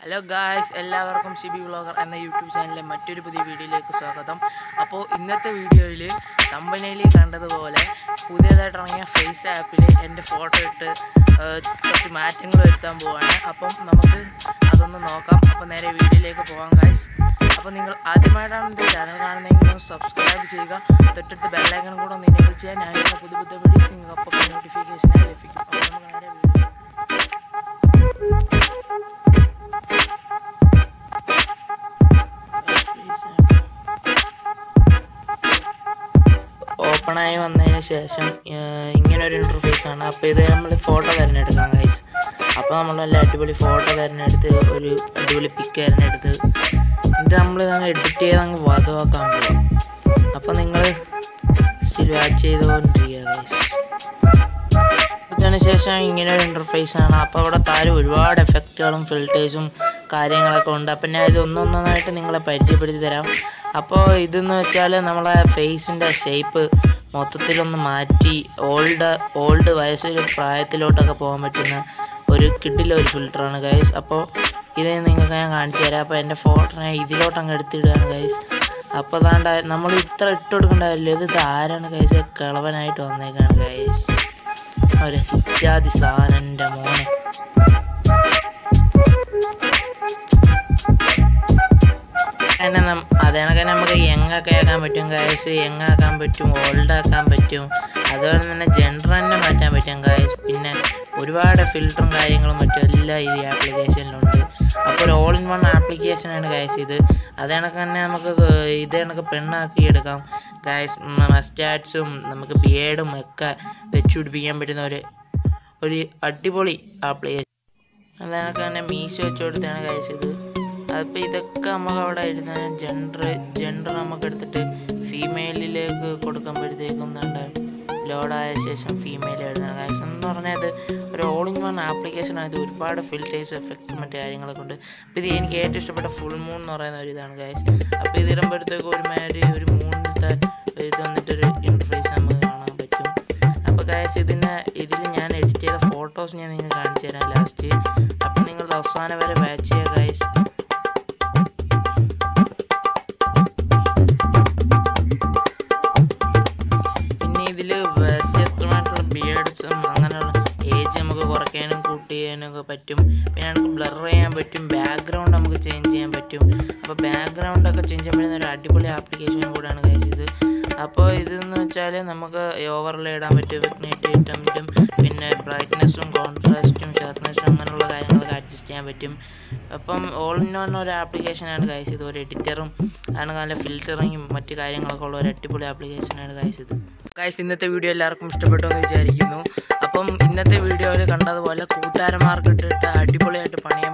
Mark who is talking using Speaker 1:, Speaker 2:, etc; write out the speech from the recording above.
Speaker 1: hello guys എല്ലാവർക്കും Shibi vlogger എന്ന YouTube ചാനലിലെ മറ്റൊരു പുതിയ വീഡിയോയിലേക്ക് സ്വാഗതം അപ്പോൾ ഇന്നത്തെ വീഡിയോയിൽ കമ്പനിയിൽ കണ്ടതുപോലെ പുതിയതായിട്ട് ഇറങ്ങിയ ഫേസ് ആപ്പിൽ എൻ്റെ ഫോട്ടോ ഇട്ട് ആ, കുറച്ച് മാറ്റങ്ങൾ വരുത്താൻ പോവാണ് അപ്പം നമുക്ക് അതൊന്ന് നോക്കാം അപ്പോൾ നേരെ വീഡിയോയിലേക്ക് പോകാം ഗായ്സ് അപ്പോൾ നിങ്ങൾ ആദ്യമായിട്ടാണ് എൻ്റെ ചാനൽ കാണുന്നതെങ്കിൽ ഒന്ന് സബ്സ്ക്രൈബ് ചെയ്യുക തൊട്ടടുത്ത് ബെല്ലൈക്കൺ കൂടെ ഒന്ന് എനേബിൾ ചെയ്യാൻ ഞാനിടുന്ന പുതിയ പുതിയ വീഡിയോസ് നിങ്ങൾക്ക് അപ്പോൾ നോട്ടിഫിക്കേഷനായി ലഭിക്കും അപ്പോൾ നമുക്ക് നേരെ വീഡിയോ ഓപ്പണായി വന്നതിന് ശേഷം ഏർ, ഇങ്ങനെ ഒരു ഇൻ്റർഫേസ് ആണ് അപ്പോൾ ഇത് നമ്മൾ ഫോട്ടോ തിരഞ്ഞെടുക്കണം ഗൈസ് അപ്പോൾ നമ്മൾ നല്ല അടിപൊളി ഫോട്ടോ തിരഞ്ഞെടുത്ത് ഒരു അടിപൊളി പിക്ക് തിരഞ്ഞെടുത്ത് ഇത് നമ്മൾ അങ്ങ് എഡിറ്റ് ചെയ്ത് അങ്ങ് വധമാക്കാൻ പോകും അപ്പോൾ നിങ്ങൾ സ്റ്റിൽ വാച്ച് ചെയ്തുകൊണ്ടിരിക്കുക ഗൈസ് ഇതിന് ശേഷം ഇങ്ങനെ ഒരു ഇൻ്റർഫേസ് ആണ് അപ്പോൾ അവിടെ താഴെ ഒരുപാട് എഫക്റ്റുകളും ഫിൽറ്റേഴ്സും കാര്യങ്ങളൊക്കെ ഉണ്ട് അപ്പം ഞാൻ ഇത് ഒന്നൊന്നായിട്ട് നിങ്ങളെ പരിചയപ്പെടുത്തി തരാം അപ്പോൾ ഇതെന്ന് വെച്ചാൽ നമ്മളെ ഫേസിൻ്റെ ഷേപ്പ് മൊത്തത്തിലൊന്ന് മാറ്റി ഓൾഡ് ഓൾഡ് വയസ്സിൽ പ്രായത്തിലോട്ടൊക്കെ പോകാൻ പറ്റുന്ന ഒരു കിഡിലെ ഒരു ഫിൽറ്ററാണ് ഗൈസ് അപ്പോൾ ഇത് നിങ്ങൾക്ക് ഞാൻ കാണിച്ചു തരാം അപ്പോൾ എൻ്റെ ഫോട്ടോ ഞാൻ ഇതിലോട്ട് അങ്ങ് എടുത്തിടുകയാണ് ഗൈസ് അപ്പോൾ അതാണ്ട് നമ്മൾ ഇത്ര ഇട്ട് കൊടുക്കണ്ടാവില്ല ഇത് ഇത് ആരാണ് ഗൈസ് കിളവനായിട്ട് വന്നേക്കാണ് ഗൈസ് ഒരു ഹിജാതി സാധനൻ്റെ മോനെ അങ്ങനെ നം- അതേണക്കെ നമുക്ക് യങ്ങൊക്കെ ആക്കാൻ പറ്റും ഗായസ് യങ് ആക്കാൻ പറ്റും ഓൾഡ് ആക്കാൻ പറ്റും അതുപോലെ തന്നെ ജെൻഡർ തന്നെ മാറ്റാൻ പറ്റും ഗായസ് പിന്നെ ഒരുപാട് ഫിൽറ്ററും കാര്യങ്ങളും മറ്റും എല്ലാം ഈ ആപ്ലിക്കേഷനിലുണ്ട് അപ്പോൾ ഒരു ഓൾ ഇൻ വൺ ആപ്ലിക്കേഷനാണ് ഗായസ് ഇത് അതേണക്ക് തന്നെ നമുക്ക് ഇത് കണക്ക് പെണ്ണാക്കി എടുക്കാം ഗായസ് മസ്റ്റാറ്റ്സും നമുക്ക് ബിയേഡും ഒക്കെ വെച്ച് പിടിപ്പിക്കാൻ പറ്റുന്ന ഒരു ഒരു അടിപൊളി ആപ്ലിക്കേഷൻ അതൊക്കെ തന്നെ മീശ വെച്ച് കൊടുത്താണ് ഗൈസ് ഇത് അതിപ്പോൾ ഇതൊക്കെ നമുക്ക് അവിടെ എഴുതാൻ ജെൻഡർ ജെൻഡർ നമുക്ക് എടുത്തിട്ട് ഫീമെയിലിലേക്ക് കൊടുക്കുമ്പോഴത്തേക്കും എന്താണ്ട് ലോഡായ ശേഷം ഫീമെയിൽ എഴുതണം ഗൈസ് എന്ന് പറഞ്ഞാൽ ഇത് ഒരു ഓൾ ഇൻ വൺ ആപ്ലിക്കേഷൻ ആയത് ഒരുപാട് ഫിൽറ്റേഴ്സ് എഫക്ട്സ് മറ്റു കാര്യങ്ങളൊക്കെ ഉണ്ട് അപ്പോൾ ഇത് എനിക്ക് ഏറ്റവും ഇഷ്ടപ്പെട്ട ഫുൾ മൂൺ എന്ന് പറയുന്ന ഒരു ഇതാണ് ഗൈസ് അപ്പോൾ ഇത് ഇടുമ്പോഴത്തേക്കും ഒരുമാതിരി ഒരു മൂന്നിലത്തെ ഇത് വന്നിട്ടൊരു ഇൻ്റർഫേസ് നമുക്ക് കാണാൻ പറ്റും അപ്പോൾ ഗായസ് ഇതിന് ഇതിൽ ഞാൻ എഡിറ്റ് ചെയ്ത ഫോട്ടോസ് ഞാൻ നിങ്ങൾക്ക് കാണിച്ചു തരാം ലാസ്റ്റ് അപ്പം നിങ്ങൾ അവസാനം വരെ വാച്ച് ചെയ്യുക ഗായസ് പിന്നെ ഇതിൽ വ്യത്യസ്തമായിട്ടുള്ള ബിയേഡ്സും അങ്ങനെയുള്ള ഏജ് നമുക്ക് കുറയ്ക്കാനും കൂട്ടി ചെയ്യാനും ഒക്കെ പറ്റും പിന്നെ നമുക്ക് ബ്ലർ ചെയ്യാൻ പറ്റും ബാക്ക്ഗ്രൗണ്ട് നമുക്ക് ചേഞ്ച് ചെയ്യാൻ പറ്റും അപ്പോൾ ബാക്ക്ഗ്രൗണ്ട് ഒക്കെ ചേഞ്ച് ചെയ്യാൻ പറ്റുന്ന ഒരു അടിപൊളി ആപ്ലിക്കേഷൻ കൂടെയാണ് കഴിച്ചത് ഇത് അപ്പോൾ ഇതെന്ന് വെച്ചാൽ നമുക്ക് ഓവർലേ ഇടാൻ പറ്റും വിഗ്നേറ്റ് ഇട്ടാൻ പറ്റും പിന്നെ ബ്രൈറ്റ്നെസ്സും കോൺട്രാസ്റ്റും ഷാർപ്നെസ്സും അങ്ങനെയുള്ള കാര്യങ്ങളൊക്കെ അഡ്ജസ്റ്റ് ചെയ്യാൻ പറ്റും അപ്പം ഓൾ ഇൻ വൺ ഒരു ആപ്ലിക്കേഷനാണ് ഗൈസ് ഇത് ഒരു എഡിറ്ററും ആണ് നല്ല ഫിൽറ്ററിങ്ങും മറ്റു കാര്യങ്ങളൊക്കെ ഉള്ള ഒരു അടിപൊളി ആപ്ലിക്കേഷനാണ് ഗൈസ് ഇത് ഗൈസ് ഇന്നത്തെ വീഡിയോ എല്ലാവർക്കും ഇഷ്ടപ്പെട്ടു എന്ന് വിചാരിക്കുന്നു അപ്പം ഇന്നത്തെ വീഡിയോയിൽ കണ്ടതുപോലെ കൂട്ടുകാരന്മാർക്ക് ഇട്ടിട്ട് അടിപൊളിയായിട്ട് പണിയാൻ